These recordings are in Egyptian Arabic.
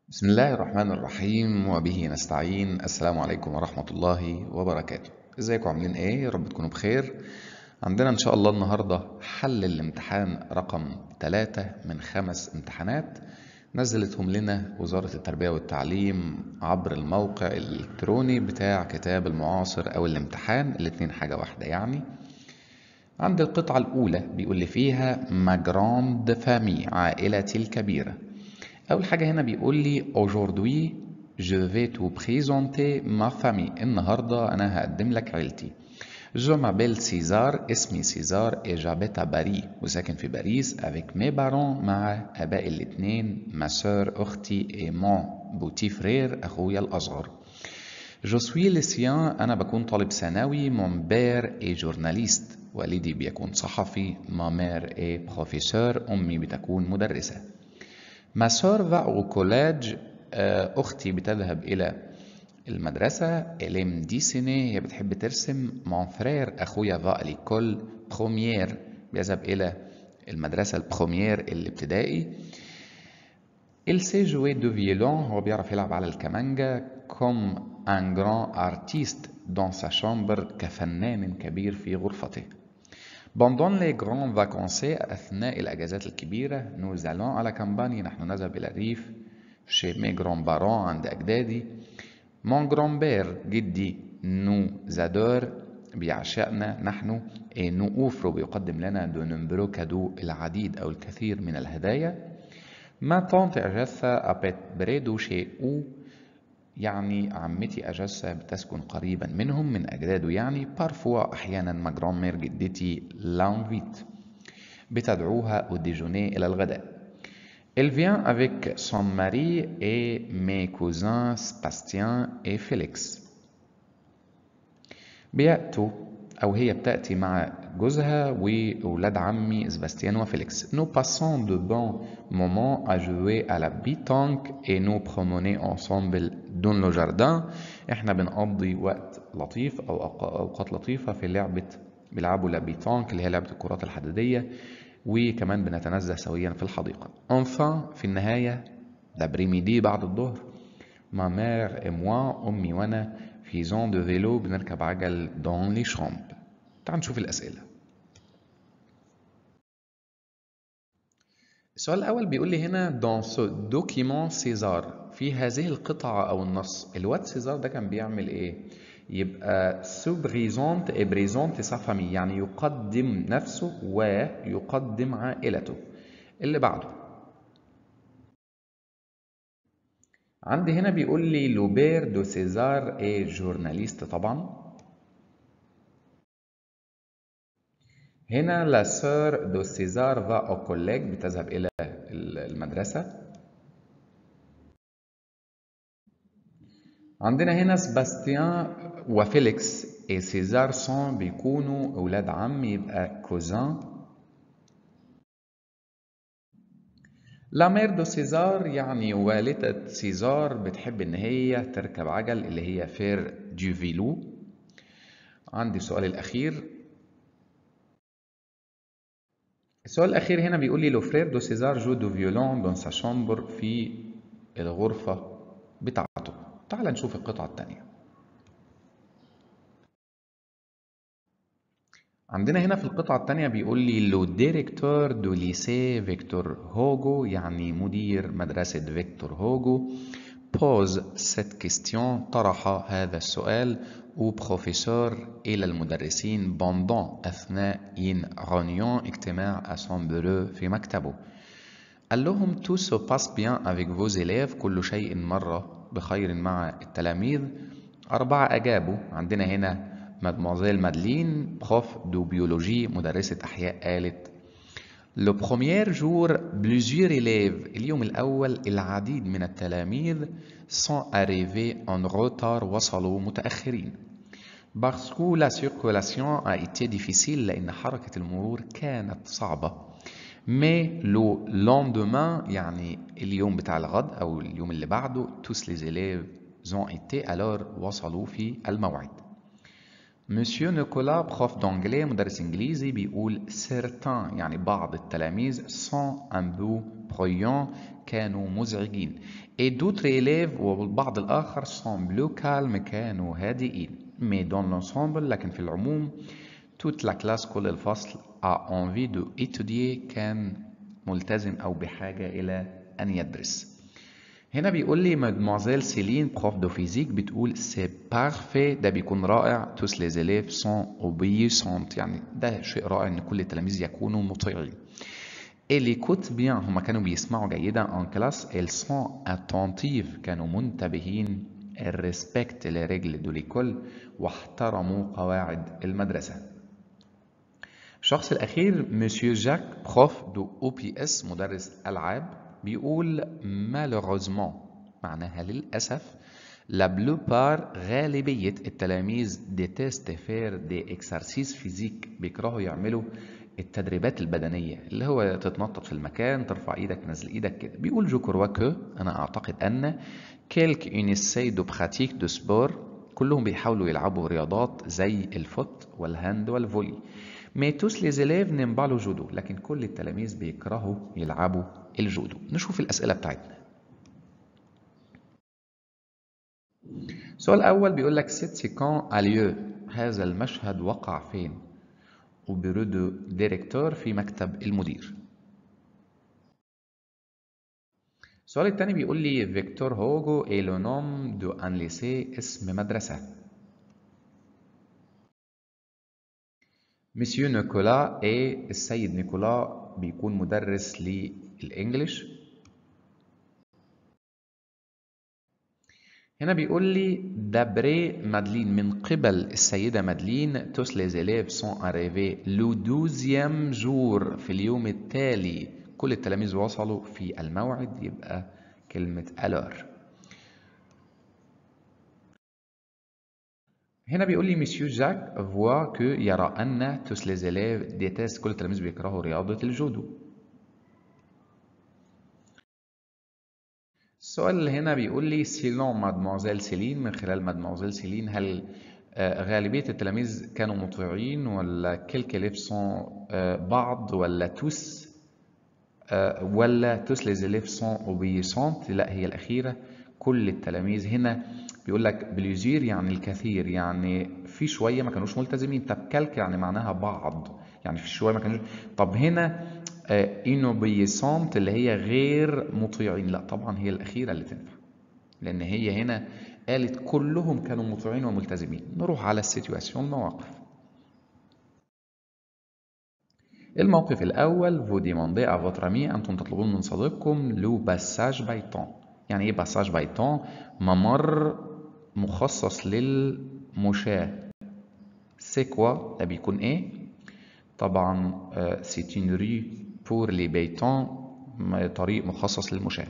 بسم الله الرحمن الرحيم وبه نستعين السلام عليكم ورحمة الله وبركاته ازيكم عاملين ايه يا رب تكونوا بخير عندنا ان شاء الله النهاردة حل الامتحان رقم 3 من خمس امتحانات نزلتهم لنا وزارة التربية والتعليم عبر الموقع الإلكتروني بتاع كتاب المعاصر أو الامتحان الاتنين حاجة واحدة يعني عند القطعة الأولى بيقول لي فيها ما جراند فامي عائلتي الكبيرة أول حاجة هنا بيقول لي aujourd'hui je vais te présenter ma famille النهاردة أنا هقدم لك عيلتي Je m'appelle César اسمي سيزار et j'habite à Paris وساكن في باريس avec mes parents مع آبائي الاتنين ma sœur أختي et mon petit frère أخويا الأصغر Je suis lycéen أنا بكون طالب ثانوي mon père est journaliste والدي بيكون صحفي ma mère est professeur أمي بتكون مدرسة Ma sœur va au collège أختي بتذهب إلى المدرسة إليم دي سيني هي بتحب ترسم مون فرير أخويا va à l'école première بيذهب إلى المدرسة البروميير الابتدائي Il sait jouer de violon هو بيعرف يلعب على الكمانجا comme un grand artiste dans sa chambre كفنان كبير في غرفته Pendant les grands vacances أثناء الأجازات الكبيرة nous allons à la campagne نحن نذهب إلى الريف chez mes grands-parents عند أجدادي mon grand-père جدي nous adore بيعشقنا نحن et nous offre بيقدم لنا de nombreux cadeaux العديد أو الكثير من الهدايا ma tante أجاثا habite près de chez eux يعني عمتي أجاسة بتسكن قريبا منهم من أجداده يعني بارفوا أحيانا ما جرامير جدتي لانفيت بتدعوها أوديجوني إلى الغداء Elle vient avec son mari et mes cousins Sébastien et Félix. بيأتوا أو هي بتأتي مع جوزها وأولاد عمي سباستيان وفيليكس. Nous passons de bons moments à jouer à la pétanque et nous promener ensemble dans le jardin. إحنا بنقضي وقت لطيف أو أوقات لطيفة في لعبة بيلعبوا لا بيتانك اللي هي لعبة الكرات الحديدية وكمان بنتنزه سويا في الحديقة. Enfin في النهاية l'après-midi بعد الظهر ما mère et moi أمي وأنا في زون دو فيلو بنركب عجل دون لي شامب تعال نشوف الأسئلة السؤال الأول بيقول لي هنا دون سو دوكيمون سيزار في هذه القطعة أو النص الواد سيزار ده كان بيعمل إيه؟ يبقى سو بريزونت اي بريزونت سا فامي يعني يقدم نفسه ويقدم عائلته اللي بعده عندي هنا بيقول لي لوبير دو سيزار اي جورناليست طبعا هنا لا سور دو سيزار فا او كوليج بتذهب الى المدرسة عندنا هنا سباستيان وفيليكس اي سيزار سون بيكونوا اولاد عم يبقى كوزان لا مير دو سيزار يعني والدة سيزار بتحب ان هي تركب عجل اللي هي فير دو فيلو عندي السؤال الاخير السؤال الاخير هنا بيقول لي لو فرير دو سيزار جو دو فيولون دون سا شامبر في الغرفة بتاعته تعال نشوف القطعة الثانية عندنا هنا في القطعة الثانية بيقول لي لو ديريكتور دو ليسي فيكتور هوجو يعني مدير مدرسة فيكتور هوجو بوز سيت كيستيون طرح هذا السؤال او بروفيسور إلى المدرسين بوندون أثناء إن رونيون اجتماع أسون بيرو في مكتبه قال لهم تو سو باس بيان افيك فوز élèves كل شيء مر بخير مع التلاميذ أربعة أجابوا عندنا هنا مادموزيل مادلين بروف دو بيولوجي مدرسة أحياء قالت لو بروميير جور بلوزيور إليف اليوم الأول العديد من التلاميذ سون أريفي أن روتار وصلوا متأخرين باسكو لا سيركولاسيون a été difficile لأن حركة المرور كانت صعبة مي لو لوندومان يعني اليوم بتاع الغد أو اليوم اللي بعده توس لي زيليف زون إيتي ألور وصلوا في الموعد مسيو نيكولا بروف دونجلي مدرس انجليزي بيقول سيرتان يعني بعض التلاميذ سون ان بو bruyants كانوا مزعجين et d'autres élèves والبعض الآخر semblent calmes كانوا هادئين mais dans l'ensemble لكن في العموم toute la classe كل الفصل a envie de étudier كان ملتزم أو بحاجة إلى أن يدرس هنا بيقول لي مادموزيل سيلين بروف دو فيزيك بتقول سي بارفي ده بيكون رائع توس لي زيليف سون اوبيسونت يعني ده شيء رائع ان كل التلاميذ يكونوا مطيعين اللي كوت بيان هما كانوا بيسمعوا جيدا ان كلاس ال سون اتونتيف كانوا منتبهين الريسبكت لرجل دو ليكول واحترموا قواعد المدرسه الشخص الأخير مسيو جاك بروف دو أو بي اس مدرس ألعاب بيقول malheureusement معناها للأسف لا بلوبار غالبية التلاميذ ديتست فير دي اكسرسيس فيزيك بيكرهوا يعملوا التدريبات البدنية اللي هو تتنطط في المكان ترفع ايدك تنزل ايدك كده بيقول جو كروا كو انا اعتقد ان كيلك اون اساي دو براتيك دو سبور كلهم بيحاولوا يلعبوا رياضات زي الفوت والهاند والفولي مي توس لي زيليف نيمبالو جودو لكن كل التلاميذ بيكرهوا يلعبوا الجودو نشوف الأسئلة بتاعتنا السؤال الأول بيقول لك سيت سيكون أليو هذا المشهد وقع فين وبيرودو ديريكتور في مكتب المدير السؤال الثاني بيقول لي فيكتور هوجو اي لو نوم دو ان ليسي اسم مدرسة مسيو نيكولا اي السيد نيكولا بيكون مدرس للانجليش هنا بيقول لي دابري مادلين من قبل السيدة مادلين توس لي زيليف سون اريفي لو دوزيام جور في اليوم التالي كل التلاميذ وصلوا في الموعد يبقى كلمة الور هنا بيقول لي مسيو جاك فوا كو يرى ان توس لي زيليف ديتيست كل التلاميذ بيكرهوا رياضة الجودو السؤال اللي هنا بيقول لي سيلون مادموزيل سيلين من خلال مادموزيل سيلين هل غالبية التلاميذ كانوا مطيعين ولا كيلك ليفسون بعض ولا توس ولا توس لي زيليف سون اوبيسونت لا هي الأخيرة كل التلاميذ هنا بيقول لك بليزير يعني الكثير يعني في شويه ما كانوش ملتزمين طب كلك يعني معناها بعض يعني في شويه ما كانوش طب هنا انوبيسونت اللي هي غير مطيعين لا طبعا هي الاخيره اللي تنفع لان هي هنا قالت كلهم كانوا مطيعين وملتزمين نروح على السيتواسيون المواقف الموقف الاول فو ديموندي ا فوتر امي انتم تطلبون من صديقكم لو باساج بايتون يعني ايه باساج بايتون ممر مخصص للمشاة سي كوا ده بيكون ايه طبعا سي اون ري بور لي بيتون طريق مخصص للمشاة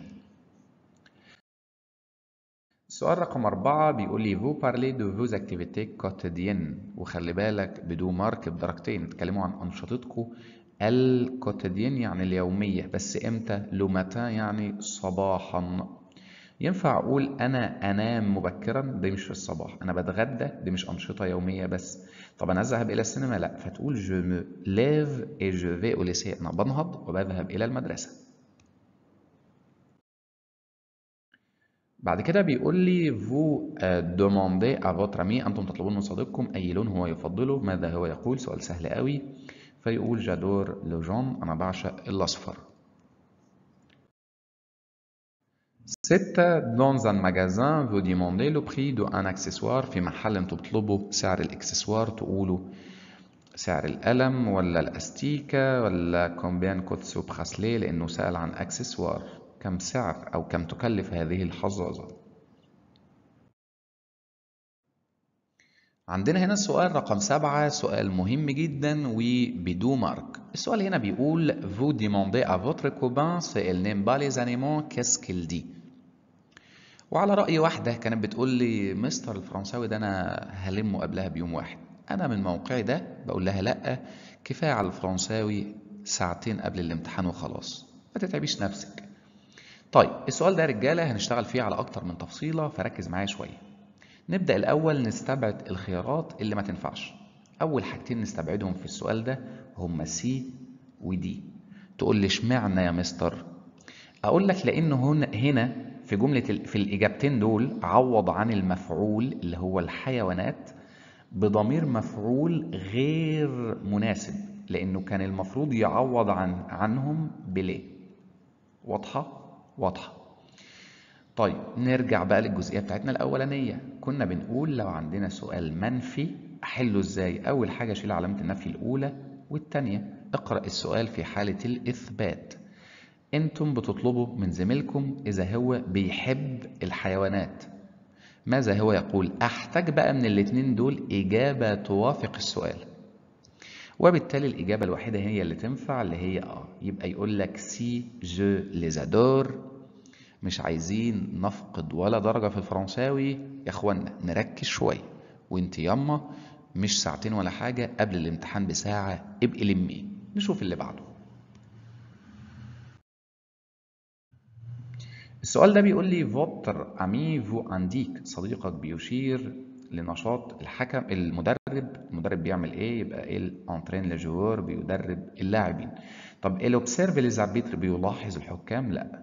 السؤال رقم أربعة بيقول لي فو بارلي دو فوز اكتيفيتي كوتيديان وخلي بالك بدون مارك بدرجتين اتكلموا عن أنشطتكم الكوتيديان يعني اليومية بس امتى لو متى يعني صباحا ينفع اقول انا انام مبكرا ده مش في الصباح انا بتغدى دي مش انشطه يوميه بس طب انا اذهب الى السينما لا فتقول جو مو ليف اي جو في او ليسي انا بنهض وبذهب الى المدرسه بعد كده بيقول لي فو دوموندي ا فوتر امي انتم تطلبون من صديقكم اي لون هو يفضله ماذا هو يقول سؤال سهل قوي فيقول جادور لو جون انا بعشق الاصفر ستة dans un magasin vous demandez le prix d'un accessoire في محل انتوا بتطلبوا سعر الاكسسوار تقولوا سعر القلم ولا الاستيكة ولا كومبيان كوتسو براسلي لانه سأل عن اكسسوار كم سعر او كم تكلف هذه الحظاظة عندنا هنا السؤال رقم سبعة سؤال مهم جدا وبدون مارك السؤال هنا بيقول vous demandez à votre copain si elle n'aime pas les animaux qu'est-ce qu'il dit وعلى رأي واحدة كانت بتقول لي مستر الفرنساوي ده أنا هلمه قبلها بيوم واحد أنا من موقعي ده بقول لها لأ كفاية على الفرنساوي ساعتين قبل الامتحان وخلاص ما تتعبيش نفسك طيب السؤال ده يا رجالة هنشتغل فيه على أكتر من تفصيلة فركز معايا شوية نبدأ الأول نستبعد الخيارات اللي ما تنفعش أول حاجتين نستبعدهم في السؤال ده هما سي ودي تقول لي اشمعنى يا مستر اقول لك لانه هنا هنا في جمله ال- في الاجابتين دول عوض عن المفعول اللي هو الحيوانات بضمير مفعول غير مناسب لانه كان المفروض يعوض عن عنهم بليه واضحه واضحه طيب نرجع بقى للجزئيه بتاعتنا الاولانيه كنا بنقول لو عندنا سؤال منفي احله ازاي اول حاجه اشيل علامه النفي الاولى والثانيه اقرا السؤال في حاله الاثبات انتم بتطلبوا من زميلكم اذا هو بيحب الحيوانات ماذا هو يقول احتاج بقى من الاتنين دول اجابه توافق السؤال وبالتالي الإجابة الوحيدة هي اللي تنفع اللي هي آه يبقى يقول لك سي جو ليزادور مش عايزين نفقد ولا درجة في الفرنساوي يا اخوانا نركز شوية وانت ياما مش ساعتين ولا حاجة قبل الامتحان بساعة ابقي لمي نشوف اللي بعده السؤال ده بيقول لي فوتر امي فو انديك صديقك بيشير لنشاط الحكم المدرب المدرب بيعمل ايه يبقى الانترين لي جوور بيدرب اللاعبين طب الاوبسيرف لي زابيتر بيلاحظ الحكام لا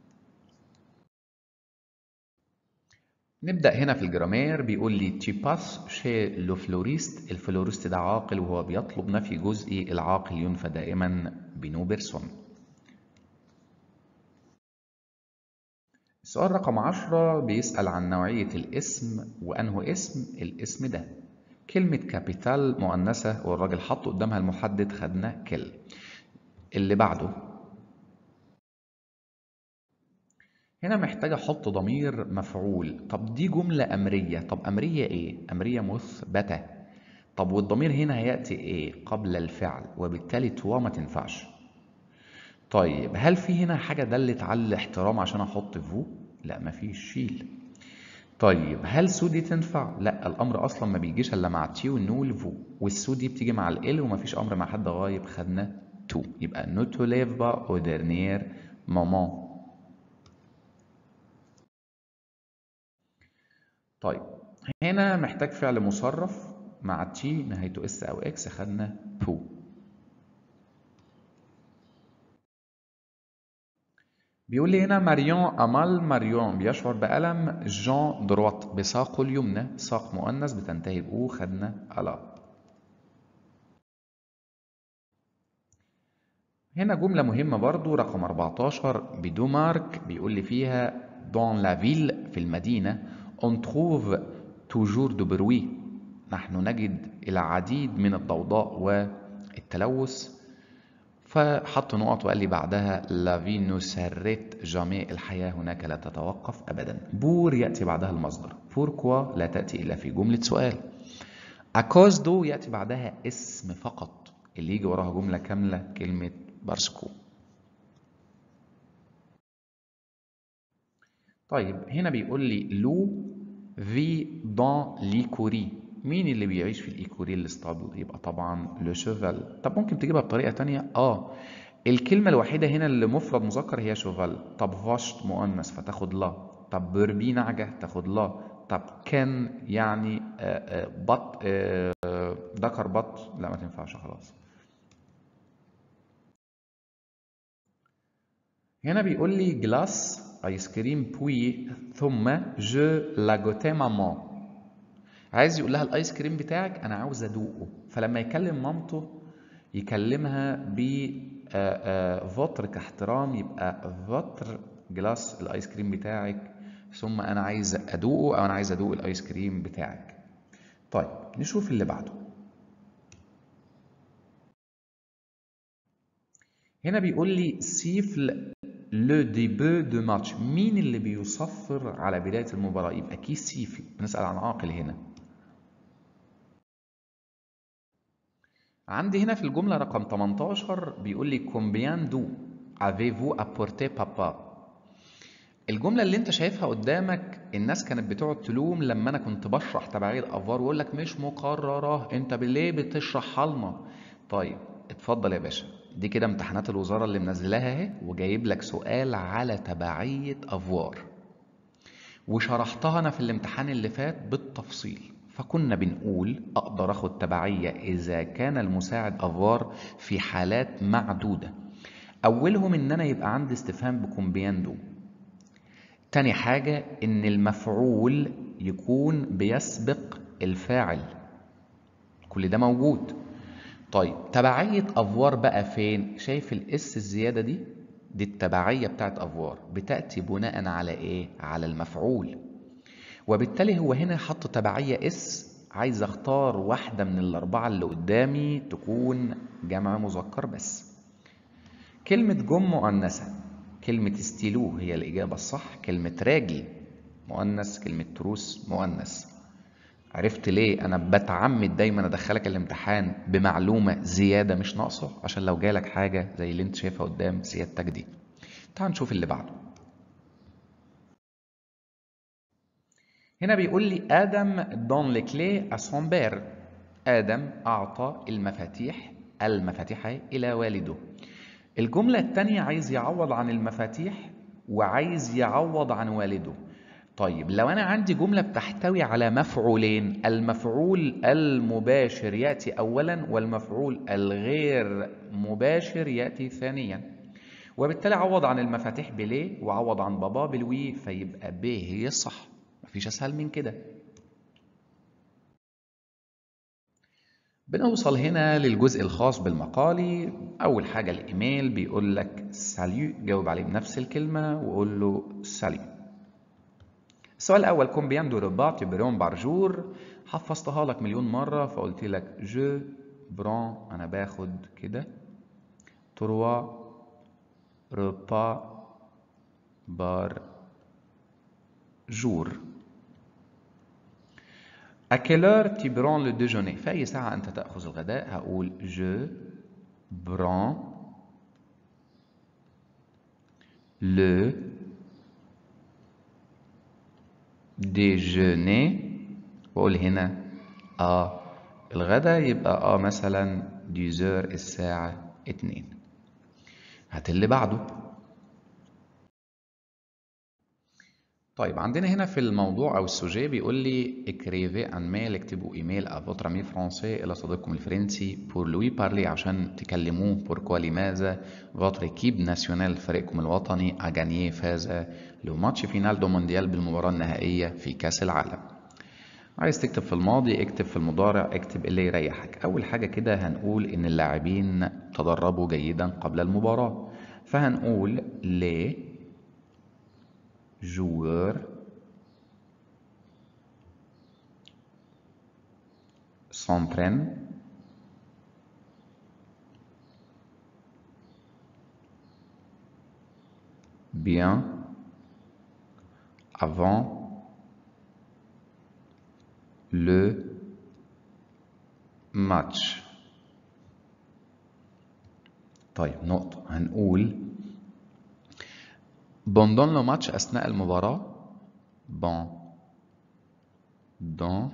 نبدأ هنا في الجرامير بيقول لي تي باس شي لو فلوريست الفلوريست ده عاقل وهو بيطلب نفي جزئي العاقل ينفى دائما بنو بيرسون السؤال رقم عشرة بيسأل عن نوعية الاسم وأنه اسم الاسم ده كلمة كابيتال مؤنثة والراجل حط قدامها المحدد خدنا كل اللي بعده هنا محتاج احط ضمير مفعول طب دي جملة أمرية طب أمرية إيه؟ أمرية مثبتة طب والضمير هنا هيأتي إيه؟ قبل الفعل وبالتالي توا ما تنفعش طيب هل في هنا حاجة دلت على الاحترام عشان أحط فو؟ لا مفيش شيل طيب هل سو دي تنفع؟ لا الأمر أصلا ما بيجيش إلا مع تي والنو والفو والسو دي بتيجي مع ال ومفيش أمر مع حد غايب خدنا تو يبقى نو تو ليف با أو ديرنيير مومون طيب هنا محتاج فعل مصرف مع تي نهايته اس او اكس خدنا بو بيقول لي هنا ماريون امال ماريون بيشعر بألم جان دروات بساقه اليمنى ساق مؤنث بتنتهي بأو خدنا ألا هنا جملة مهمة برضو رقم 14 بدو مارك بيقول لي فيها دون لا فيل في المدينة on trouve toujours de bruit نحن نجد العديد من الضوضاء والتلوث فحط نقط وقال لي بعدها لا في نو ساريت جامي الحياة هناك لا تتوقف أبدا بور يأتي بعدها المصدر بوركوا لا تأتي إلا في جملة سؤال أكوز دو يأتي بعدها اسم فقط اللي يجي وراها جملة كاملة كلمة بارسكو طيب هنا بيقول لي لو في دون ليكوري مين اللي بيعيش في الايكوري الاسطبل يبقى طبعا لو شوفال طب ممكن تجيبها بطريقه تانية اه الكلمه الوحيده هنا اللي مفرد مذكر هي شوفال طب فاشت مؤنث فتاخد لا طب بربي نعجه تاخد لا طب كان يعني آه، آه، بط آه، آه، ذكر بط لا ما تنفعش خلاص هنا بيقول لي جلاس ايس كريم بوي ثم جو لاجوتي مامان عايز يقول لها الايس كريم بتاعك انا عاوز ادوقه فلما يكلم مامته يكلمها ب فوتر كاحترام يبقى فوتر جلاس الايس كريم بتاعك ثم انا عايز ادوقه او انا عايز ادوق الايس كريم بتاعك طيب نشوف اللي بعده هنا بيقول لي سيفل لو ديبو دو ماتش مين اللي بيصفر على بداية المباراة يبقى كي سيفل بنسأل عن عاقل هنا عندي هنا في الجملة رقم 18 بيقول لي كومبيان دو افيفو ابورتي بابا الجملة اللي انت شايفها قدامك الناس كانت بتقعد تلوم لما انا كنت بشرح تبعية افار ويقول لك مش مقررة انت ليه بتشرحها لنا طيب اتفضل يا باشا دي كده امتحانات الوزارة اللي منزلاها اهي وجايب لك سؤال على تبعية افوار وشرحتها انا في الامتحان اللي فات بالتفصيل فكنا بنقول اقدر اخد تبعية اذا كان المساعد افوار في حالات معدودة اولهم ان انا يبقى عندي استفهام بكومبياندو تاني حاجة ان المفعول يكون بيسبق الفاعل كل ده موجود طيب تبعية افوار بقى فين شايف الاس الزيادة دي دي التبعية بتاعت افوار بتأتي بناء على ايه على المفعول وبالتالي هو هنا حط تبعية اس عايز اختار واحدة من الاربعة اللي قدامي تكون جمع مذكر بس كلمة جم مؤنثة كلمة ستيلو هي الإجابة الصح كلمة راجل مؤنث كلمة تروس مؤنث عرفت ليه أنا بتعمد دايما أدخلك الامتحان بمعلومة زيادة مش ناقصة عشان لو جالك حاجة زي اللي أنت شايفها قدام سيادتك دي تعال نشوف اللي بعده هنا بيقول لي آدم دون لكلي أسون بير آدم أعطى المفاتيح المفاتيح إلى والده الجملة التانية عايز يعوض عن المفاتيح وعايز يعوض عن والده طيب لو أنا عندي جملة بتحتوي على مفعولين المفعول المباشر يأتي أولا والمفعول الغير مباشر يأتي ثانيا وبالتالي عوض عن المفاتيح بليه وعوض عن بابا بالوي فيبقى ب هي الصح مفيش أسهل من كده بنوصل هنا للجزء الخاص بالمقالي أول حاجة الإيميل بيقول لك ساليو جاوب عليه بنفس الكلمة وقول له ساليو السؤال الأول كومبيان دو رباط تبرون بارجور حفظتها لك مليون مرة فقلت لك جو برون أنا باخد كده تروا ربا بار جور À quelle heure tu prends le déjeuner في أي ساعة أنت تأخذ الغداء هقول je prends le déjeuner وأقول هنا آه الغداء يبقى آه مثلا 10 الساعة 2 هات اللي بعده طيب عندنا هنا في الموضوع او السوجي بيقول لي اكريفي ان ميل اكتبوا ايميل ا فوتر امي فرونسي الى صديقكم الفرنسي بور لوي بارلي عشان تكلموه بوركوا لماذا فوتر اكيب ناسيونال فريقكم الوطني اجانيي فاز لو ماتش فينال دو مونديال بالمباراه النهائيه في كاس العالم عايز تكتب في الماضي اكتب في المضارع اكتب اللي يريحك اول حاجه كده هنقول ان اللاعبين تدربوا جيدا قبل المباراه فهنقول ليه joueurs s'entraînent bien avant le match طيب نقطة هنقول pendant le match أثناء المباراة bon dans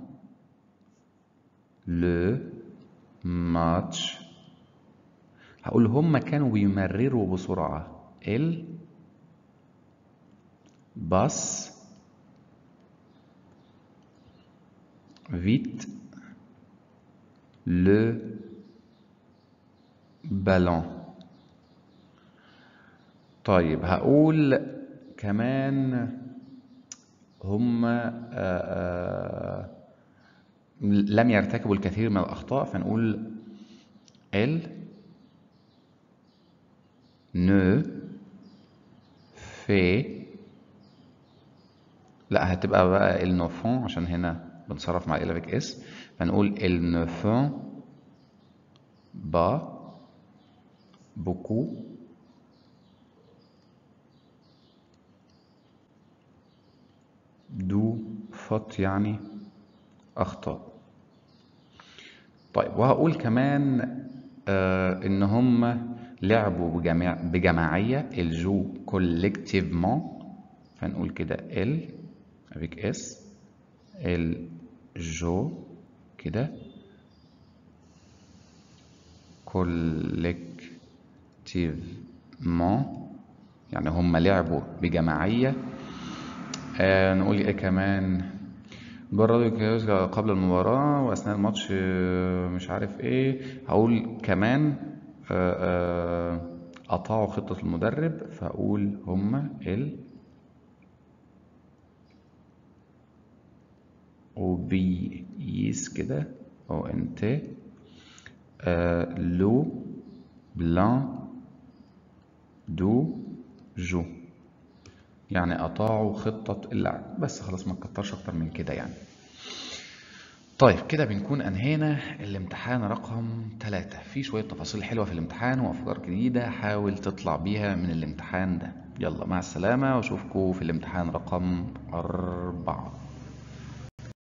le match هقول هم كانوا بيمرروا بسرعة ال بس vite le ballon طيب هقول كمان هم لم يرتكبوا الكثير من الأخطاء فنقول ال ne fait لا هتبقى بقى ال ne font عشان هنا بنصرف مع ال avec اس فنقول ال ne font pas beaucoup دو فط يعني أخطاء طيب وهقول كمان آه إن هم لعبوا بجماع بجماعية الجو كولكتيفمون فنقول كده ال avec اس الجو كده كولكتيفمون يعني هم لعبوا بجماعية آه نقول ايه كمان بردوا الجهاز قبل المباراة وأثناء الماتش آه مش عارف ايه هقول كمان آه قطعوا خطة المدرب فأقول هما ال وبيس كده او انت آه لو بلان دو جو يعني قطعوا خطة اللعب بس خلاص ما تكترش اكتر من كده يعني طيب كده بنكون انهينا الامتحان رقم ثلاثة في شوية تفاصيل حلوة في الامتحان وافكار جديدة حاول تطلع بيها من الامتحان ده يلا مع السلامة واشوفكم في الامتحان رقم أربعة